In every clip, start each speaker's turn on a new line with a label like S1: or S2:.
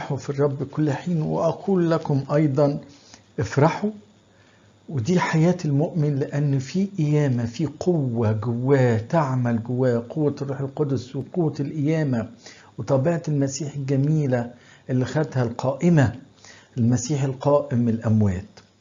S1: في الرب كل حين وأقول لكم أيضا افرحوا ودي حياة المؤمن لأن في قيامة في قوة جواه تعمل جواه قوة الروح القدس وقوة القيامة وطبيعة المسيح الجميلة اللي خدها القائمة المسيح القائم من الأموات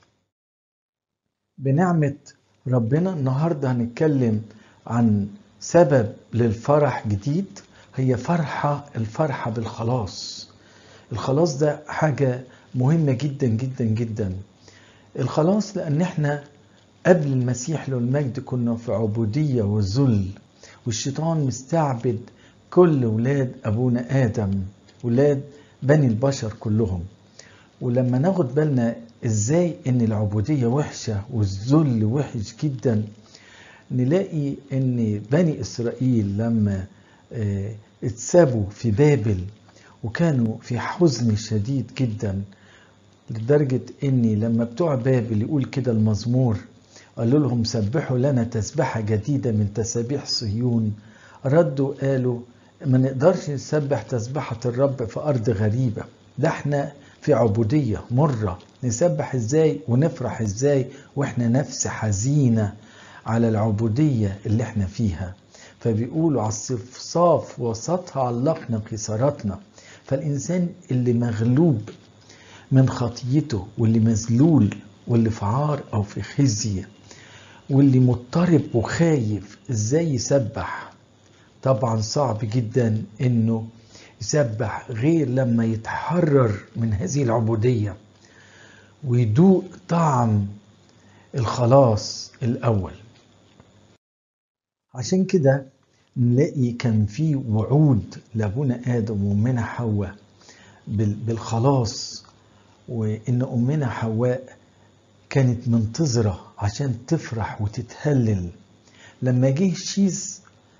S1: بنعمة ربنا النهاردة هنتكلم عن سبب للفرح جديد هي فرحة الفرحة بالخلاص الخلاص ده حاجة مهمة جدا جدا جدا الخلاص لأن احنا قبل المسيح له المجد كنا في عبودية وذل والشيطان مستعبد كل ولاد أبونا آدم ولاد بني البشر كلهم ولما ناخد بالنا ازاي ان العبودية وحشة والذل وحش جدا نلاقي ان بني اسرائيل لما اتسابوا في بابل وكانوا في حزن شديد جدا لدرجة اني لما بتوع بابل يقول كده المزمور قالوا لهم سبحوا لنا تسبحة جديدة من تسابيح صهيون ردوا قالوا ما نقدرش نسبح تسبحة الرب في أرض غريبة ده احنا في عبودية مرة نسبح ازاي ونفرح ازاي واحنا نفس حزينة على العبودية اللي احنا فيها فبيقولوا على الصفصاف وسطها علقنا قيصراتنا فالإنسان اللي مغلوب من خطيته واللي مذلول واللي في عار أو في خزي واللي مضطرب وخايف ازاي يسبح طبعا صعب جدا انه يسبح غير لما يتحرر من هذه العبودية ويدوق طعم الخلاص الأول عشان كده نلاقي كان في وعود لأبونا آدم وأمنا حواء بالخلاص وإن أمنا حواء كانت منتظرة عشان تفرح وتتهلل لما جه شيز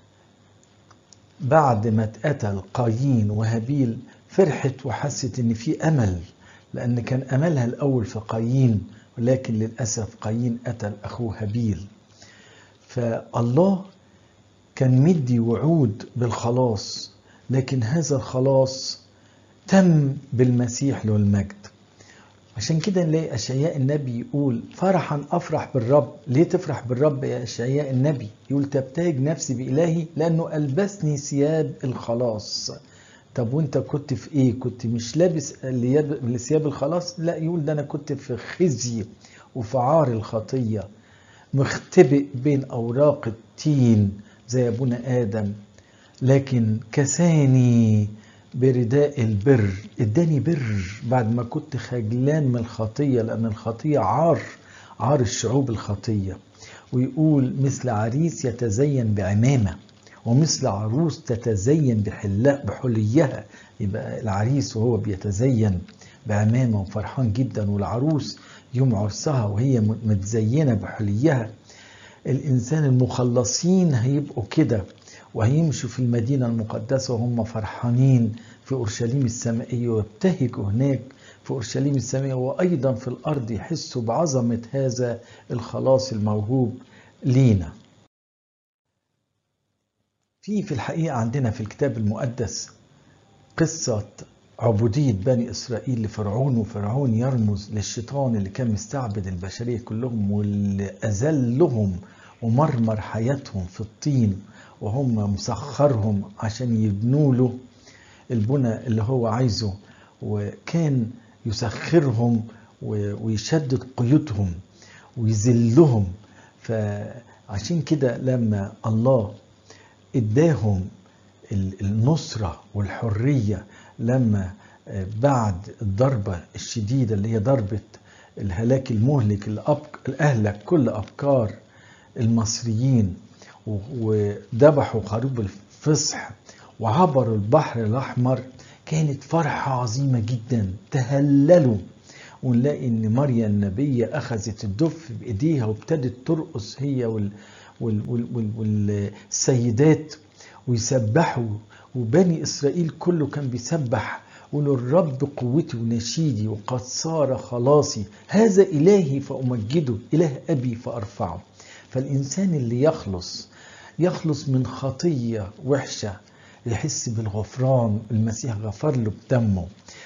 S1: بعد ما اتقتل قايين وهابيل فرحت وحست ان في امل لان كان املها الاول في قايين ولكن للاسف قايين قتل اخوه هابيل فالله كان مدي وعود بالخلاص لكن هذا الخلاص تم بالمسيح له المجد عشان كده نلاقي اشعياء النبي يقول فرحا افرح بالرب ليه تفرح بالرب يا اشعياء النبي يقول تبتهج نفسي بالهي لانه البسني ثياب الخلاص طب وانت كنت في ايه كنت مش لابس ثياب الخلاص لا يقول ده انا كنت في خزي وفي عار الخطيه مختبئ بين اوراق التين زي ابونا ادم لكن كساني برداء البر اداني بر بعد ما كنت خجلان من الخطية لأن الخطية عار عار الشعوب الخطية ويقول مثل عريس يتزين بعمامة ومثل عروس تتزين بحليها يبقى العريس وهو بيتزين بعمامة وفرحان جدا والعروس يوم عرسها وهي متزينة بحليها الإنسان المخلصين هيبقوا كده وهيمشوا في المدينة المقدسة وهم فرحانين في أورشليم السمائية ويبتهجوا هناك في أورشليم السمائية وأيضا في الأرض يحسوا بعظمة هذا الخلاص الموهوب لينا في في الحقيقة عندنا في الكتاب المقدس قصة عبودية بني إسرائيل لفرعون وفرعون يرمز للشيطان اللي كان مستعبد البشرية كلهم واللي أذلهم ومرمر حياتهم في الطين وهم مسخرهم عشان يبنوا له البنى اللي هو عايزه وكان يسخرهم ويشدد قيودهم ويذلهم فعشان كده لما الله اداهم النصرة والحرية لما بعد الضربة الشديدة اللي هي ضربة الهلاك المهلك اللي أهلك كل أفكار المصريين وذبحوا خروف الفصح وعبروا البحر الأحمر كانت فرحة عظيمة جدا تهللوا ونلاقي ان مريم النبية اخذت الدف بايديها وابتدت ترقص هي وال وال وال وال والسيدات ويسبحوا وبني اسرائيل كله كان بيسبح ويقول الرب قوتي ونشيدي وقد صار خلاصي هذا الهي فامجده اله ابي فارفعه فالانسان اللي يخلص يخلص من خطيه وحشه يحس بالغفران المسيح غفر له بدمه